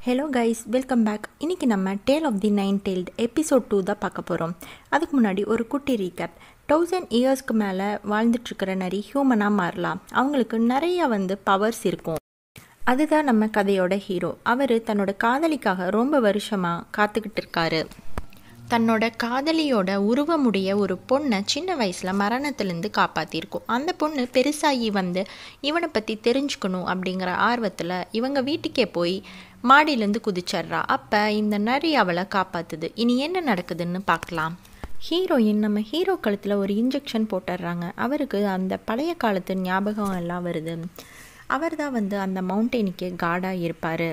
hello guys welcome back இன்றைக்கி நம்ம tale of the nine tailed episode two தான் பார்க்க போகிறோம் அதுக்கு முன்னாடி ஒரு குட்டி ரீகேப் தௌசண்ட் இயர்ஸ்க்கு மேலே வாழ்ந்துட்டுருக்கிற நரி ஹியூமனாக மாறலாம் அவங்களுக்கு நிறைய வந்து பவர்ஸ் இருக்கும் அதுதான் நம்ம கதையோட ஹீரோ அவர் தன்னோட காதலிக்காக ரொம்ப வருஷமாக காத்துக்கிட்டு இருக்காரு தன்னோட காதலியோட உருவமுடைய ஒரு பொண்ணை சின்ன வயசில் மரணத்துலேருந்து காப்பாற்றிருக்கும் அந்த பொண்ணு பெருசாகி வந்து இவனை பற்றி தெரிஞ்சுக்கணும் அப்படிங்கிற ஆர்வத்தில் இவங்க வீட்டுக்கே போய் மாடியிலேருந்து குதிச்சிட்றா அப்போ இந்த நரி அவளை காப்பாற்றுது இனி என்ன நடக்குதுன்னு பார்க்கலாம் ஹீரோயின் நம்ம ஹீரோ கழுத்தில் ஒரு இன்ஜெக்ஷன் போட்டுடுறாங்க அவருக்கு அந்த பழைய காலத்து ஞாபகம் எல்லாம் வருது அவர் தான் வந்து அந்த மவுண்டெயினுக்கு கார்டாக இருப்பார்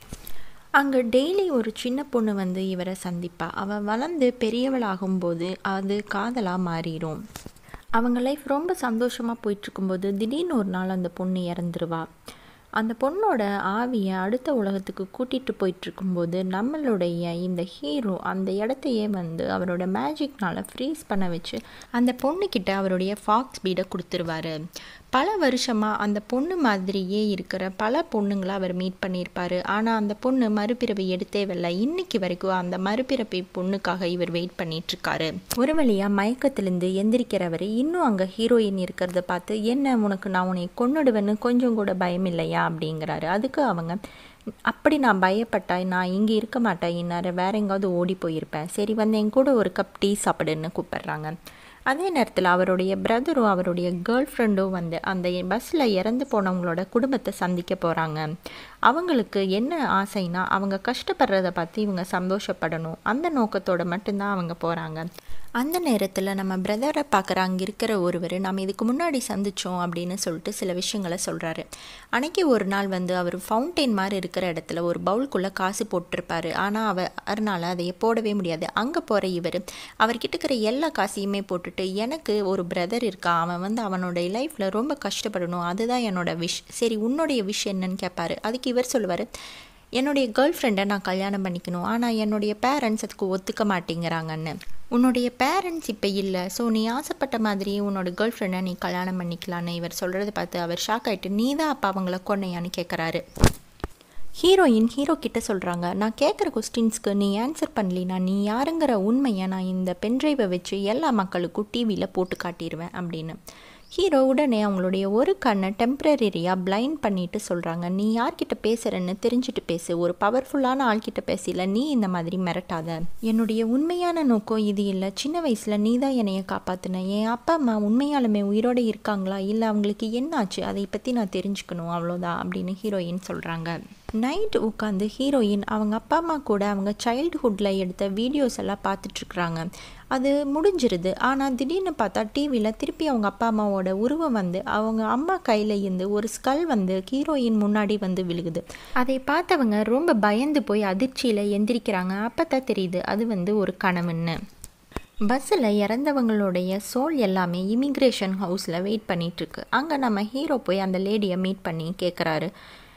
அங்கே டெய்லி ஒரு சின்ன பொண்ணு வந்து இவரை சந்திப்பா அவள் வளர்ந்து பெரியவளாகும்போது அது காதலாக மாறிடும் அவங்க லைஃப் ரொம்ப சந்தோஷமாக போயிட்டுருக்கும்போது திடீர்னு ஒரு நாள் அந்த பொண்ணு இறந்துருவா அந்த பொண்ணோட ஆவியை அடுத்த உலகத்துக்கு கூட்டிகிட்டு போயிட்டுருக்கும்போது நம்மளுடைய இந்த ஹீரோ அந்த இடத்தையே வந்து அவரோட மேஜிக்னால் ஃப்ரீஸ் பண்ண வச்சு அந்த பொண்ணுக்கிட்ட அவருடைய ஃபாக்ஸ் பீடை கொடுத்துருவாரு பல வருஷமாக அந்த பொண்ணு மாதிரியே இருக்கிற பல பொண்ணுங்களை அவர் மீட் பண்ணியிருப்பார் ஆனால் அந்த பொண்ணு மறுபிறவி எடுத்தே வரல இன்னைக்கு வரைக்கும் அந்த மறுபிறப்பை பொண்ணுக்காக இவர் வெயிட் பண்ணிகிட்ருக்காரு ஒரு வழியாக மயக்கத்திலேருந்து எந்திரிக்கிறவர் இன்னும் அங்கே ஹீரோயின் இருக்கிறத பார்த்து என்ன உனக்கு நான் உன்னை கொன்னுடுவேன்னு கொஞ்சம் கூட பயம் இல்லையா அப்படிங்கிறாரு அதுக்கு அவங்க அப்படி நான் பயப்பட்டா நான் இங்கே இருக்க மாட்டேன் இந்நேரம் வேற எங்காவது ஓடி போயிருப்பேன் சரி வந்து என் கூட ஒரு கப் டீ சாப்பிடுன்னு கூப்பிடுறாங்க அதே நேரத்தில் அவருடைய பிரதரும் அவருடைய கேர்ள் ஃப்ரெண்டும் வந்து அந்த பஸ்ஸில் இறந்து போனவங்களோட குடும்பத்தை சந்திக்க போகிறாங்க அவங்களுக்கு என்ன ஆசைனா அவங்க கஷ்டப்படுறத பார்த்து இவங்க சந்தோஷப்படணும் அந்த நோக்கத்தோடு மட்டும்தான் அவங்க போகிறாங்க அந்த நேரத்தில் நம்ம பிரதரை பார்க்குற அங்கே இருக்கிற ஒருவர் நம்ம இதுக்கு முன்னாடி சந்தித்தோம் அப்படின்னு சொல்லிட்டு சில விஷயங்களை சொல்கிறாரு அன்னைக்கு ஒரு நாள் வந்து அவர் ஃபவுண்டெயின் மாதிரி இருக்கிற இடத்துல ஒரு பவுல்குள்ளே காசு போட்டிருப்பாரு ஆனால் அவர்னால் அதை போடவே முடியாது அங்கே போகிற இவர் அவர்கிட்ட இருக்கிற எல்லா காசையுமே போட்டுட்டு எனக்கு ஒரு பிரதர் இருக்கான் அவன் வந்து அவனோட லைஃப்பில் ரொம்ப கஷ்டப்படணும் அதுதான் என்னோட விஷ் சரி உன்னுடைய விஷ் என்னன்னு கேட்பாரு அதுக்கு இவர் சொல்லுவார் என்னுடைய கேர்ள் ஃப்ரெண்டை நான் கல்யாணம் பண்ணிக்கணும் ஆனால் என்னுடைய பேரண்ட்ஸ் அதுக்கு ஒத்துக்க மாட்டேங்கிறாங்கன்னு உன்னுடைய பேரண்ட்ஸ் இப்போ இல்லை ஸோ நீ ஆசைப்பட்ட மாதிரி உன்னோட கேர்ள் ஃப்ரெண்டை நீ கல்யாணம் பண்ணிக்கலான்னு இவர் சொல்கிறத பார்த்து அவர் ஷாக் ஆகிட்டு நீ தான் அப்போ அவங்கள கொன்னையான்னு கேட்குறாரு ஹீரோயின் ஹீரோ கிட்ட சொல்கிறாங்க நான் கேட்குற கொஸ்டின்ஸ்க்கு நீ ஆன்சர் பண்ணலினா நீ யாருங்கிற உண்மையை நான் இந்த பென்ட்ரைவை வச்சு எல்லா மக்களுக்கும் டிவியில் போட்டு காட்டிடுவேன் அப்படின்னு ஹீரோ உடனே அவங்களுடைய ஒரு கண்ணை டெம்ப்ரரியாக பிளைண்ட் பண்ணிட்டு சொல்கிறாங்க நீ யார்கிட்ட பேசுகிறன்னு தெரிஞ்சுட்டு பேசு ஒரு பவர்ஃபுல்லான ஆள்கிட்ட பேசல நீ இந்த மாதிரி மிரட்டாத என்னுடைய உண்மையான நோக்கம் இது இல்லை சின்ன வயசில் நீ தான் என்னைய காப்பாற்றின என் அப்பா அம்மா உண்மையாலுமே உயிரோடு இருக்காங்களா இல்லை அவங்களுக்கு என்னாச்சு அதை பற்றி நான் தெரிஞ்சுக்கணும் அவ்வளோதான் அப்படின்னு ஹீரோயின் சொல்கிறாங்க நைட் உட்காந்து ஹீரோயின் அவங்க அப்பா அம்மா கூட அவங்க சைல்டுஹுட்டில் எடுத்த வீடியோஸ் எல்லாம் பார்த்துட்ருக்குறாங்க அது முடிஞ்சிருது ஆனால் திடீர்னு பார்த்தா டிவியில் திருப்பி அவங்க அப்பா அம்மாவோட உருவம் வந்து அவங்க அம்மா கையில் இருந்து ஒரு ஸ்கல் வந்து ஹீரோயின் முன்னாடி வந்து விழுகுது அதை பார்த்தவங்க ரொம்ப பயந்து போய் அதிர்ச்சியில் எந்திரிக்கிறாங்க அப்போ தான் தெரியுது அது வந்து ஒரு கனவுன்னு பஸ்ஸில் இறந்தவங்களுடைய சோல் எல்லாமே இமிக்ரேஷன் ஹவுஸில் வெயிட் பண்ணிகிட்ருக்கு அங்கே நம்ம ஹீரோ போய் அந்த லேடியை மீட் பண்ணி கேட்குறாரு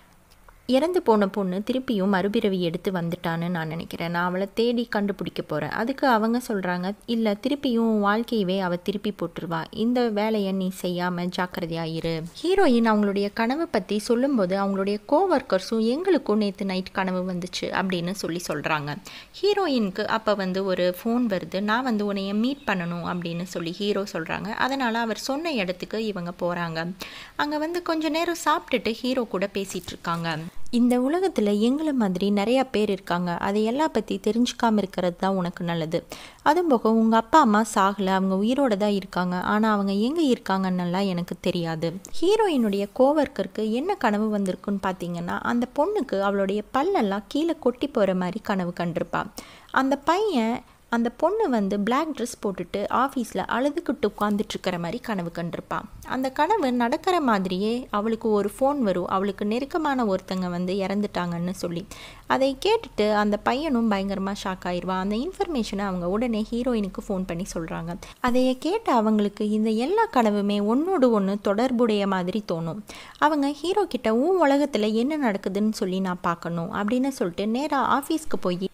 இறந்து போன பொண்ணு திருப்பியும் மறுபிறவி எடுத்து வந்துட்டான்னு நான் நினைக்கிறேன் நான் அவளை தேடி கண்டுபிடிக்க போகிறேன் அதுக்கு அவங்க சொல்கிறாங்க இல்லை திருப்பியும் வாழ்க்கையவே அவள் திருப்பி போட்டுருவா இந்த வேலையை நீ செய்யாமல் ஜாக்கிரதையாக இரு ஹீரோயின் அவங்களுடைய கனவை பற்றி சொல்லும்போது அவங்களுடைய கோவர்க்கர்ஸும் எங்களுக்கும் நேற்று நைட் கனவு வந்துச்சு அப்படின்னு சொல்லி சொல்கிறாங்க ஹீரோயினுக்கு அப்போ வந்து ஒரு ஃபோன் வருது நான் வந்து உன்னைய மீட் பண்ணணும் அப்படின்னு சொல்லி ஹீரோ சொல்கிறாங்க அதனால் அவர் சொன்ன இடத்துக்கு இவங்க போகிறாங்க அங்கே வந்து கொஞ்ச நேரம் சாப்பிட்டுட்டு ஹீரோ கூட பேசிகிட்டு இருக்காங்க இந்த உலகத்தில் எங்களை மாதிரி நிறையா பேர் இருக்காங்க அதையெல்லாம் பற்றி தெரிஞ்சுக்காமல் இருக்கிறது தான் உனக்கு நல்லது அதுவும் போக உங்கள் அப்பா அம்மா சாகலை அவங்க உயிரோடு தான் இருக்காங்க ஆனால் அவங்க எங்கே இருக்காங்கன்னெல்லாம் எனக்கு தெரியாது ஹீரோயினுடைய கோவர்க்கருக்கு என்ன கனவு வந்திருக்குன்னு பார்த்தீங்கன்னா அந்த பொண்ணுக்கு அவளுடைய பல்லெல்லாம் கீழே கொட்டி போகிற மாதிரி கனவு கண்டிருப்பா அந்த பையன் அந்த பொண்ணு வந்து பிளாக் ட்ரெஸ் போட்டுட்டு ஆஃபீஸில் அழுதுகிட்டு உட்காந்துட்ருக்கிற மாதிரி கனவு கண்டிருப்பான் அந்த கனவு நடக்கிற மாதிரியே அவளுக்கு ஒரு ஃபோன் வரும் அவளுக்கு நெருக்கமான ஒருத்தங்க வந்து இறந்துட்டாங்கன்னு சொல்லி அதை கேட்டுட்டு அந்த பையனும் பயங்கரமாக ஷாக் ஆயிடுவான் அந்த இன்ஃபர்மேஷனை அவங்க உடனே ஹீரோயினுக்கு ஃபோன் பண்ணி சொல்கிறாங்க அதைய கேட்டு அவங்களுக்கு இந்த எல்லா கனவுமே ஒன்றோடு ஒன்று தொடர்புடைய மாதிரி தோணும் அவங்க ஹீரோ கிட்ட உன் உலகத்தில் என்ன நடக்குதுன்னு சொல்லி நான் பார்க்கணும் அப்படின்னு சொல்லிட்டு நேராக ஆஃபீஸ்க்கு போய்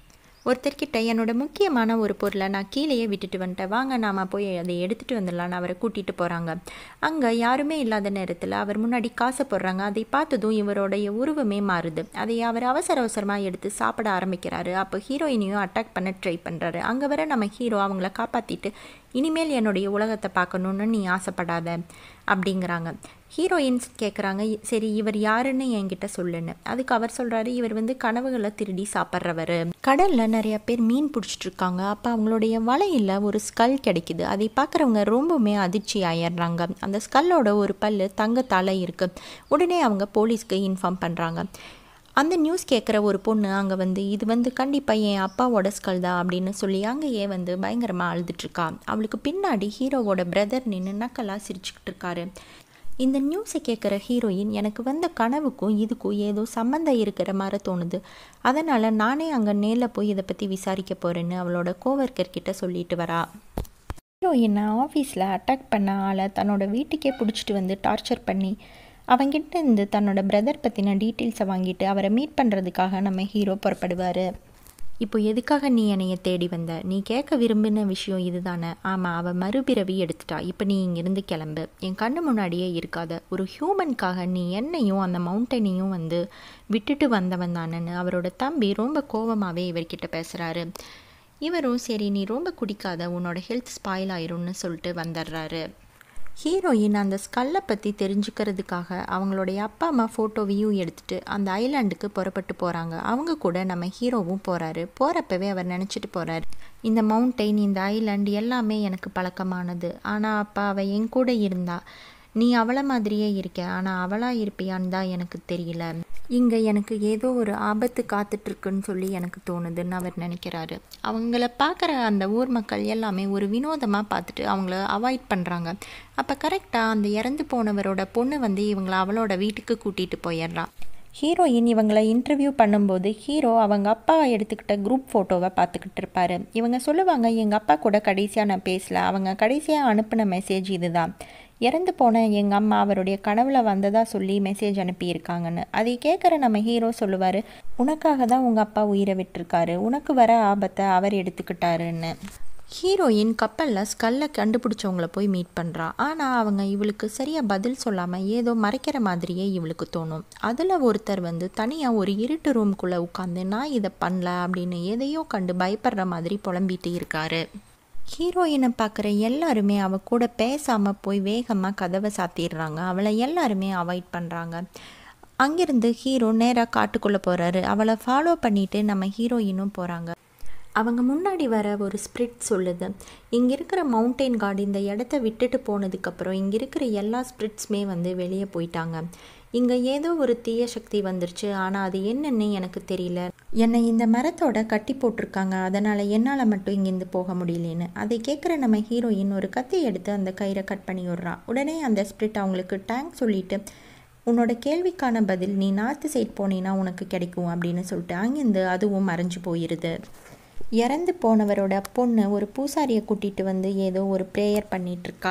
ஒருத்தர்கிட்ட என்னோட முக்கியமான ஒரு பொருளை நான் கீழேயே விட்டுட்டு வந்துட்டேன் வாங்க நாம போய் அதை எடுத்துகிட்டு வந்துடலான்னு அவரை கூட்டிகிட்டு போகிறாங்க அங்கே யாருமே இல்லாத நேரத்தில் அவர் முன்னாடி காசை போடுறாங்க அதை பார்த்ததும் இவருடைய உருவமே மாறுது அதை அவர் அவசர அவசரமாக எடுத்து சாப்பிட ஆரம்பிக்கிறாரு அப்போ ஹீரோயினையும் அட்டாக் பண்ண ட்ரை பண்ணுறாரு அங்கே வர நம்ம ஹீரோ அவங்கள காப்பாற்றிட்டு இனிமேல் என்னுடைய உலகத்தை பார்க்கணுன்னு நீ ஆசைப்படாத அப்படிங்கிறாங்க ஹீரோயின்ஸ் கேட்குறாங்க சரி இவர் யாருன்னு என்கிட்ட சொல்லுன்னு அதுக்கு அவர் சொல்கிறாரு இவர் வந்து கனவுகளை திருடி சாப்பிட்றவர் கடலில் நிறைய பேர் மீன் பிடிச்சிட்டு இருக்காங்க அப்போ அவங்களுடைய வலையில் ஒரு ஸ்கல் கிடைக்குது அதை பார்க்குறவங்க ரொம்பவுமே அதிர்ச்சி ஆயிடுறாங்க அந்த ஸ்கல்லோட ஒரு பல் தங்கத்தால் இருக்குது உடனே அவங்க போலீஸ்க்கு இன்ஃபார்ம் பண்ணுறாங்க அந்த நியூஸ் கேட்குற ஒரு பொண்ணு அங்கே வந்து இது வந்து கண்டிப்பாக என் அப்பாவோட ஸ்கல் தான் அப்படின்னு சொல்லி அங்கேயே வந்து பயங்கரமாக அழுதுட்ருக்கா அவளுக்கு பின்னாடி ஹீரோவோட பிரதர் நின்று நக்கலாக சிரிச்சுக்கிட்டு இருக்காரு இந்த நியூஸை கேட்குற ஹீரோயின் எனக்கு வந்த கனவுக்கும் இதுக்கும் ஏதோ சம்மந்தம் இருக்கிற மாதிரி தோணுது அதனால் நானே அங்கே நேரில் போய் இதை பற்றி விசாரிக்க போகிறேன்னு அவளோட கோவர்க்கர் கிட்ட சொல்லிட்டு வரா ஹீரோயினை ஆஃபீஸில் அட்டாக் பண்ண ஆளை தன்னோட வீட்டுக்கே பிடிச்சிட்டு வந்து டார்ச்சர் பண்ணி அவங்கிட்ட இருந்து தன்னோட பிரதர் பற்றின டீட்டெயில்ஸை வாங்கிட்டு அவரை மீட் பண்ணுறதுக்காக நம்ம ஹீரோ புறப்படுவார் இப்போ எதுக்காக நீ என்னைய தேடி வந்த நீ கேட்க விரும்பின விஷயம் இதுதானே ஆமாம் அவள் மறுபிறவி எடுத்துட்டா இப்போ நீ இங்கேருந்து கிளம்பு என் கண்ணு முன்னாடியே இருக்காத ஒரு ஹியூமனுக்காக நீ என்னையும் அந்த மவுண்டனையும் வந்து விட்டுட்டு வந்தவன் தானேன்னு அவரோட தம்பி ரொம்ப கோபமாகவே இவர்கிட்ட பேசுகிறாரு இவரும் சரி நீ ரொம்ப குடிக்காத உன்னோட ஹெல்த் ஸ்பாயில் ஆயிரும்னு சொல்லிட்டு வந்துடுறாரு ஹீரோயின் அந்த ஸ்கல்லை பற்றி தெரிஞ்சுக்கிறதுக்காக அவங்களுடைய அப்பா அம்மா ஃபோட்டோவையும் எடுத்துகிட்டு அந்த ஐலாண்டுக்கு புறப்பட்டு போகிறாங்க அவங்க கூட நம்ம ஹீரோவும் போகிறாரு போகிறப்பவே அவர் நினச்சிட்டு போகிறாரு இந்த மவுண்டெயின் இந்த ஐலாண்ட் எல்லாமே எனக்கு பழக்கமானது ஆனால் அப்பா அவள் என் கூட இருந்தா நீ அவளை மாதிரியே இருக்க ஆனால் அவளாக இருப்பியான்னு தான் எனக்கு தெரியல இங்கே எனக்கு ஏதோ ஒரு ஆபத்து காத்துட்ருக்குன்னு சொல்லி எனக்கு தோணுதுன்னு அவர் நினைக்கிறாரு அவங்கள பார்க்குற அந்த ஊர் மக்கள் எல்லாமே ஒரு வினோதமாக பார்த்துட்டு அவங்கள அவாய்ட் பண்ணுறாங்க அப்போ கரெக்டாக அந்த இறந்து போனவரோட பொண்ணு வந்து இவங்கள அவளோட வீட்டுக்கு கூட்டிகிட்டு போயிடுறான் ஹீரோயின் இவங்களை இன்டர்வியூ பண்ணும்போது ஹீரோ அவங்க அப்பா எடுத்துக்கிட்ட குரூப் ஃபோட்டோவை பார்த்துக்கிட்டு இருப்பாரு இவங்க சொல்லுவாங்க எங்கள் அப்பா கூட கடைசியாக நான் பேசல அவங்க கடைசியாக அனுப்பின மெசேஜ் இதுதான் இறந்து போன எங்கள் அம்மா அவருடைய கனவுல வந்ததா சொல்லி மெசேஜ் அனுப்பியிருக்காங்கன்னு அதை கேட்குற நம்ம ஹீரோ சொல்லுவார் உனக்காக தான் உங்கள் அப்பா உயிரை விட்டுருக்காரு உனக்கு வர ஆபத்தை அவர் எடுத்துக்கிட்டாருன்னு ஹீரோயின் கப்பலில் ஸ்கல்லை கண்டுபிடிச்சவங்கள போய் மீட் பண்ணுறா ஆனால் அவங்க இவளுக்கு சரியாக பதில் சொல்லாமல் ஏதோ மறைக்கிற மாதிரியே இவளுக்கு தோணும் அதில் ஒருத்தர் வந்து தனியாக ஒரு இருட்டு ரூம்குள்ளே உட்காந்து நான் இதை பண்ணல அப்படின்னு எதையோ கண்டு பயப்படுற மாதிரி புலம்பிட்டு இருக்காரு ஹீரோயினை பார்க்குற எல்லாருமே அவ கூட பேசாமல் போய் வேகமாக கதவை சாத்திடுறாங்க அவளை எல்லாருமே அவாய்ட் பண்ணுறாங்க அங்கேருந்து ஹீரோ நேராக காட்டுக்குள்ளே போகிறாரு அவளை ஃபாலோ பண்ணிட்டு நம்ம ஹீரோயினும் போகிறாங்க அவங்க முன்னாடி வர ஒரு ஸ்பிரிட் சொல்லுது இங்கே இருக்கிற மவுண்டெயின் கார்டு இந்த இடத்த விட்டுட்டு போனதுக்கப்புறம் இங்கே இருக்கிற எல்லா ஸ்பிரிட்ஸுமே வந்து வெளியே போயிட்டாங்க இங்கே ஏதோ ஒரு தீய சக்தி வந்துருச்சு ஆனால் அது என்னன்னு எனக்கு தெரியல என்னை இந்த மரத்தோட கட்டி போட்டிருக்காங்க அதனால் என்னால் மட்டும் இங்கேருந்து போக முடியலன்னு அதை கேட்குற நம்ம ஹீரோயின் ஒரு கத்தி எடுத்து அந்த கயிறை கட் பண்ணி விடுறான் உடனே அந்த ஸ்பிரிட் அவங்களுக்கு டேங்க் சொல்லிட்டு உன்னோட கேள்விக்கான பதில் நீ நார்த்து சைட் போனீன்னா உனக்கு கிடைக்கும் அப்படின்னு சொல்லிட்டு அங்கேருந்து அதுவும் மறைஞ்சு போயிடுது இறந்து போனவரோட பொண்ணு ஒரு பூசாரியை கூட்டிகிட்டு வந்து ஏதோ ஒரு ப்ரேயர் பண்ணிகிட்ருக்கா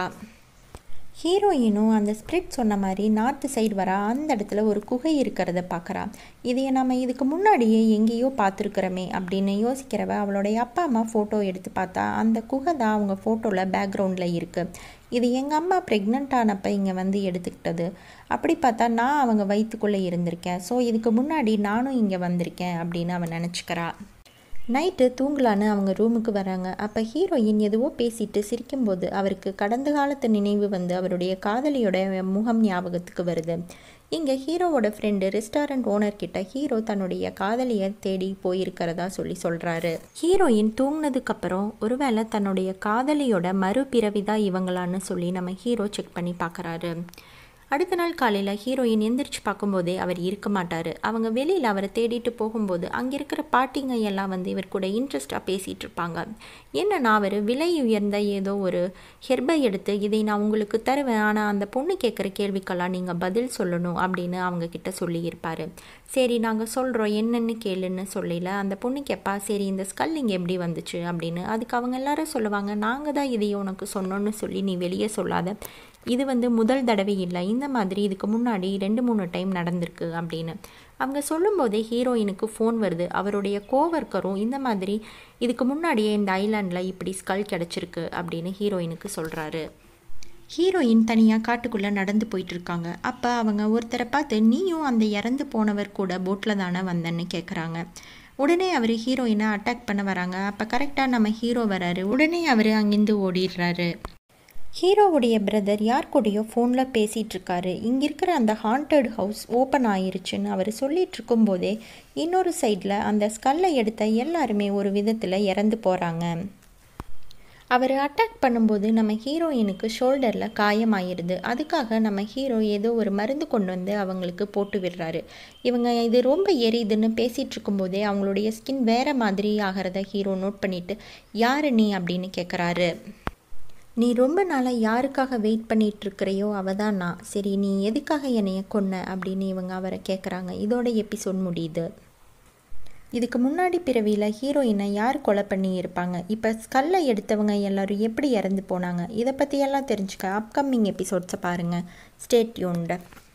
ஹீரோயினும் அந்த ஸ்பிரிட் சொன்ன மாதிரி நார்த்து சைடு வர அந்த இடத்துல ஒரு குகை இருக்கிறத பார்க்குறா இதையை நம்ம இதுக்கு முன்னாடியே எங்கேயோ பார்த்துருக்குறோமே அப்படின்னு யோசிக்கிறவ அவளுடைய அப்பா அம்மா ஃபோட்டோ எடுத்து பார்த்தா அந்த குகை தான் அவங்க ஃபோட்டோவில் பேக்ரவுண்டில் இருக்குது இது எங்கள் அம்மா ப்ரெக்னென்ட் ஆனப்போ இங்கே வந்து எடுத்துக்கிட்டது அப்படி பார்த்தா நான் அவங்க வயிற்றுக்குள்ளே இருந்திருக்கேன் ஸோ இதுக்கு முன்னாடி நானும் இங்கே வந்திருக்கேன் அப்படின்னு அவன் நினச்சிக்கிறா நைட்டு தூங்கலான்னு அவங்க ரூமுக்கு வராங்க அப்போ ஹீரோயின் எதுவோ பேசிட்டு சிரிக்கும்போது அவருக்கு கடந்த காலத்து நினைவு வந்து அவருடைய காதலியோட முகம் ஞாபகத்துக்கு வருது இங்கே ஹீரோவோட ஃப்ரெண்டு ரெஸ்டாரண்ட் ஓனர் கிட்ட ஹீரோ தன்னுடைய காதலியை தேடி போயிருக்கிறதா சொல்லி சொல்கிறாரு ஹீரோயின் தூங்கினதுக்கப்புறம் ஒருவேளை தன்னுடைய காதலியோட மறுபிறவி தான் இவங்களான்னு சொல்லி நம்ம ஹீரோ செக் பண்ணி பார்க்குறாரு அடுத்த நாள் காலையில் ஹீரோயின் எந்திரிச்சு பார்க்கும்போதே அவர் இருக்க மாட்டார் அவங்க வெளியில் அவரை தேடிட்டு போகும்போது அங்கே இருக்கிற பாட்டிங்க எல்லாம் வந்து இவர் கூட இன்ட்ரெஸ்டாக பேசிகிட்டு இருப்பாங்க என்னன்னா அவர் விலை உயர்ந்த ஏதோ ஒரு ஹெர்பை எடுத்து இதை நான் உங்களுக்கு தருவேன் ஆனால் அந்த பொண்ணு கேட்குற கேள்விக்கெல்லாம் நீங்கள் பதில் சொல்லணும் அப்படின்னு அவங்க கிட்ட சொல்லியிருப்பார் சரி நாங்கள் சொல்கிறோம் என்னென்னு கேளுன்னு சொல்லல அந்த பொண்ணு கேட்பா சரி இந்த ஸ்கல் இங்கே எப்படி வந்துச்சு அப்படின்னு அதுக்கு அவங்க எல்லாரும் சொல்லுவாங்க நாங்கள் தான் இதை உனக்கு சொன்னோன்னு சொல்லி நீ வெளியே சொல்லாத இது வந்து முதல் தடவை இல்லை இந்த மாதிரி இதுக்கு முன்னாடி ரெண்டு மூணு டைம் நடந்திருக்கு அப்படின்னு அவங்க சொல்லும்போதே ஹீரோயினுக்கு ஃபோன் வருது அவருடைய கோவர்க்கரும் இந்த மாதிரி இதுக்கு முன்னாடியே இந்த ஐலாண்டில் இப்படி ஸ்கல் கிடச்சிருக்கு அப்படின்னு ஹீரோயினுக்கு சொல்கிறாரு ஹீரோயின் தனியாக காட்டுக்குள்ளே நடந்து போயிட்டுருக்காங்க அப்போ அவங்க ஒருத்தரை பார்த்து நீயும் அந்த இறந்து போனவர் கூட போட்டில் தானே வந்தேன்னு கேட்குறாங்க உடனே அவர் ஹீரோயினை அட்டாக் பண்ண வராங்க அப்போ கரெக்டாக நம்ம ஹீரோ வராரு உடனே அவர் அங்கேருந்து ஓடிடுறாரு ஹீரோவுடைய பிரதர் யார் கூடயோ ஃபோனில் பேசிகிட்டு இருக்காரு இங்கே இருக்கிற அந்த ஹாண்டட் ஹவுஸ் ஓப்பன் ஆயிருச்சுன்னு அவர் சொல்லிட்டு இருக்கும்போதே இன்னொரு சைடில் அந்த ஸ்கல்லை எடுத்த எல்லாருமே ஒரு விதத்தில் இறந்து போகிறாங்க அவர் அட்டாக் பண்ணும்போது நம்ம ஹீரோயினுக்கு ஷோல்டரில் காயமாயிருது அதுக்காக நம்ம ஹீரோ ஏதோ ஒரு மருந்து கொண்டு வந்து அவங்களுக்கு போட்டு விடுறாரு இவங்க இது ரொம்ப எரியுதுன்னு பேசிகிட்டு இருக்கும்போதே அவங்களுடைய ஸ்கின் வேறு மாதிரி ஆகிறத ஹீரோ நோட் பண்ணிவிட்டு யார் நீ அப்படின்னு கேட்குறாரு நீ ரொம்ப நாளாக யாருக்காக வெயிட் பண்ணிட்டு இருக்கிறையோ அவ தான் நான் சரி நீ எதுக்காக என்னைய கொன்ன அப்படின்னு இவங்க அவரை கேட்குறாங்க இதோட எபிசோட் முடியுது இதுக்கு முன்னாடி பிறவியில் ஹீரோயினை யார் கொலை பண்ணி இருப்பாங்க இப்போ ஸ்கல்லை எடுத்தவங்க எல்லாரும் எப்படி இறந்து போனாங்க இதை பற்றியெல்லாம் தெரிஞ்சுக்க அப்கமிங் எபிசோட்ஸை பாருங்கள் ஸ்டேட் யூன்டு